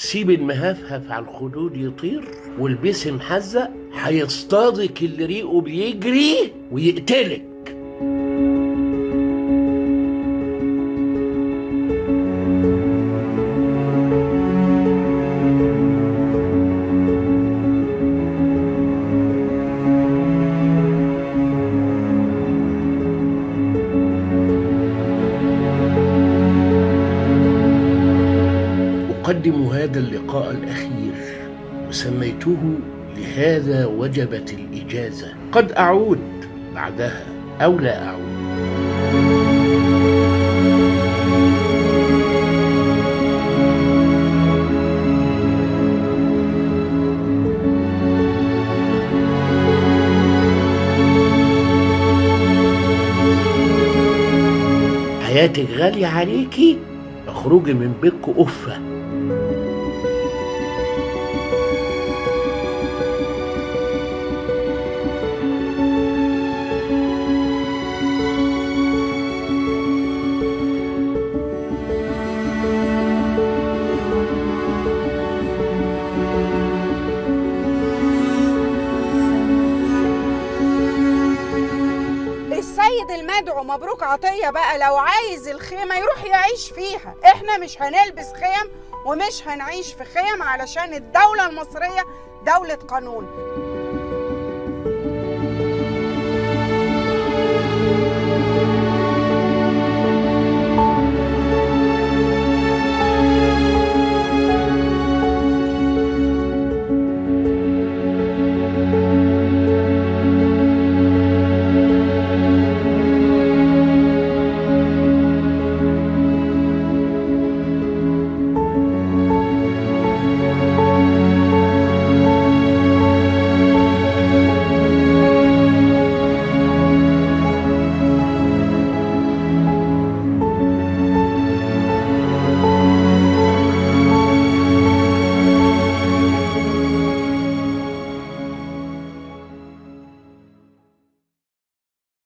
سيب المهفهف على الخدود يطير والبسي محزق هيصطادك اللي ريقه بيجري ويقتلك أقدم هذا اللقاء الأخير وسميته لهذا وجبت الإجازة قد أعود بعدها أو لا أعود حياتك غالية عليكي اخرجي من بيتكم أفة السيد المدعو مبروك عطية بقى لو عايز الخيمة يروح يعيش فيها احنا مش هنلبس خيم ومش هنعيش في خيم علشان الدولة المصرية دولة قانون